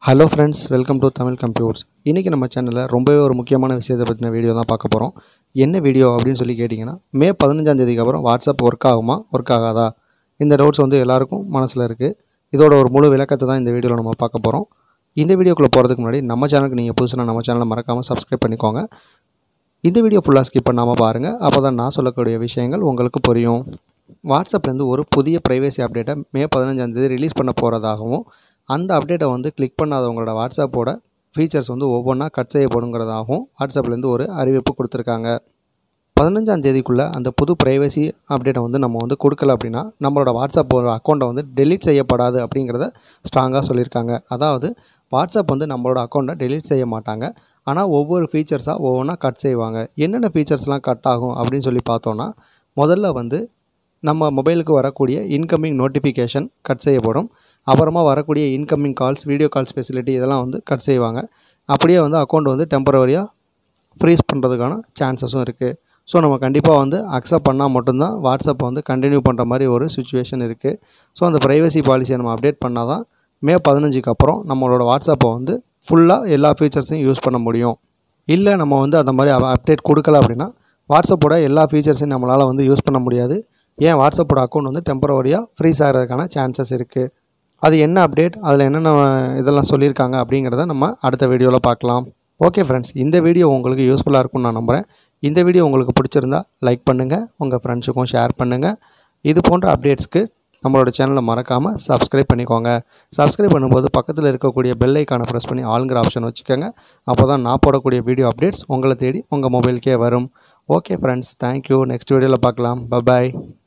hello friends welcome to Tamil computers இன்றைக்கி நம்ம சேனலில் ரொம்பவே ஒரு முக்கியமான விஷயத்தை பற்றின வீடியோ தான் பார்க்க போகிறோம் என்ன வீடியோ அப்படின்னு சொல்லி கேட்டிங்கன்னா மே பதினஞ்சாம் தேதிக்கு அப்புறம் வாட்ஸ்அப் ஒர்க் ஆகுமா ஒர்க் ஆகாதா இந்த டவுட்ஸ் வந்து எல்லாருக்கும் மனசில் இருக்குது இதோட ஒரு முழு விளக்கத்தை தான் இந்த வீடியோவில் நம்ம பார்க்க போகிறோம் இந்த வீடியோக்குள்ளே போகிறதுக்கு முன்னாடி நம்ம சேனலுக்கு நீங்கள் புதுசுனா நம்ம சேனலை மறக்காமல் சப்ஸ்கிரைப் பண்ணிக்கோங்க இந்த வீடியோ ஃபுல்லாக ஸ்கிப் பண்ணாமல் பாருங்கள் அப்போ தான் நான் சொல்லக்கூடிய விஷயங்கள் உங்களுக்கு புரியும் வாட்ஸ்அப்லேருந்து ஒரு புதிய ப்ரைவேசி அப்டேட்டை மே பதினஞ்சாந்தேதி ரிலீஸ் பண்ண போகிறதாகவும் அந்த அப்டேட்டை வந்து கிளிக் பண்ணாதவங்களோட வாட்ஸ்அப்போட ஃபீச்சர்ஸ் வந்து ஒவ்வொன்றா கட் செய்யப்படுங்கிறதாகவும் வாட்ஸ்அப்லேருந்து ஒரு அறிவிப்பு கொடுத்துருக்காங்க பதினஞ்சாம் தேதிக்குள்ளே அந்த புது ப்ரைவசி அப்டேட்டை வந்து நம்ம வந்து கொடுக்கல அப்படின்னா நம்மளோட வாட்ஸ்அப் ஒரு அக்கௌண்ட்டை வந்து டெலீட் செய்யப்படாது அப்படிங்கிறத ஸ்ட்ராங்காக சொல்லியிருக்காங்க அதாவது வாட்ஸ்அப் வந்து நம்மளோட அக்கௌண்ட்டை டெலீட் செய்ய மாட்டாங்க ஆனால் ஒவ்வொரு ஃபீச்சர்ஸாக ஒவ்வொன்றா கட் செய்வாங்க என்னென்ன ஃபீச்சர்ஸ்லாம் கட் ஆகும் அப்படின்னு சொல்லி பார்த்தோன்னா முதல்ல வந்து நம்ம மொபைலுக்கு வரக்கூடிய இன்கமிங் நோட்டிஃபிகேஷன் கட் செய்யப்படும் அப்புறமா வரக்கூடிய incoming calls video calls facility இதெல்லாம் வந்து கட் செய்வாங்க அப்படியே வந்து அக்கௌண்ட் வந்து டெம்பரவரியாக ஃப்ரீஸ் பண்ணுறதுக்கான சான்சஸும் இருக்குது ஸோ நம்ம கண்டிப்பாக வந்து அக்செப்ட் பண்ணால் மட்டும்தான் வாட்ஸ்அப்பை வந்து கண்டினியூ பண்ணுற மாதிரி ஒரு சுச்சுவேஷன் இருக்குது ஸோ அந்த ப்ரைவசி பாலிசியை நம்ம அப்டேட் பண்ணால் தான் மே பதினஞ்சுக்கு அப்புறம் நம்மளோட வாட்ஸ்அப்பை வந்து ஃபுல்லாக எல்லா ஃபீச்சர்ஸையும் யூஸ் பண்ண முடியும் இல்லை நம்ம வந்து அந்த மாதிரி அப்டேட் கொடுக்கல அப்படின்னா வாட்ஸ்அப்போட எல்லா ஃபீச்சர்ஸையும் நம்மளால் வந்து யூஸ் பண்ண முடியாது ஏன் வாட்ஸ்அப்போட அக்கௌண்ட் வந்து டெம்பரவரியாக ஃப்ரீஸ் ஆகிறதுக்கான சான்சஸ் இருக்குது அது என்ன அப்டேட் அதில் என்னென்ன இதெல்லாம் சொல்லியிருக்காங்க அப்படிங்கிறத நம்ம அடுத்த வீடியோவில் பார்க்கலாம் ஓகே ஃப்ரெண்ட்ஸ் இந்த வீடியோ உங்களுக்கு யூஸ்ஃபுல்லாக இருக்கும்னு நான் நம்புகிறேன் இந்த வீடியோ உங்களுக்கு பிடிச்சிருந்தா லைக் பண்ணுங்கள் உங்கள் ஃப்ரெண்ட்ஸுக்கும் ஷேர் பண்ணுங்கள் இது போன்ற அப்டேட்ஸ்க்கு நம்மளோட சேனலை மறக்காமல் சப்ஸ்கிரைப் பண்ணிக்கோங்க சப்ஸ்கிரைப் பண்ணும்போது பக்கத்தில் இருக்கக்கூடிய பெல் ஐக்கானை ப்ரெஸ் பண்ணி ஆளுங்கிற ஆப்ஷன் வச்சுக்கோங்க அப்போ தான் நான் போடக்கூடிய வீடியோ அப்டேட்ஸ் உங்களை தேடி உங்கள் மொபைலுக்கே வரும் ஓகே ஃப்ரெண்ட்ஸ் தேங்க்யூ நெக்ஸ்ட் வீடியோவில் பார்க்கலாம் பபாய்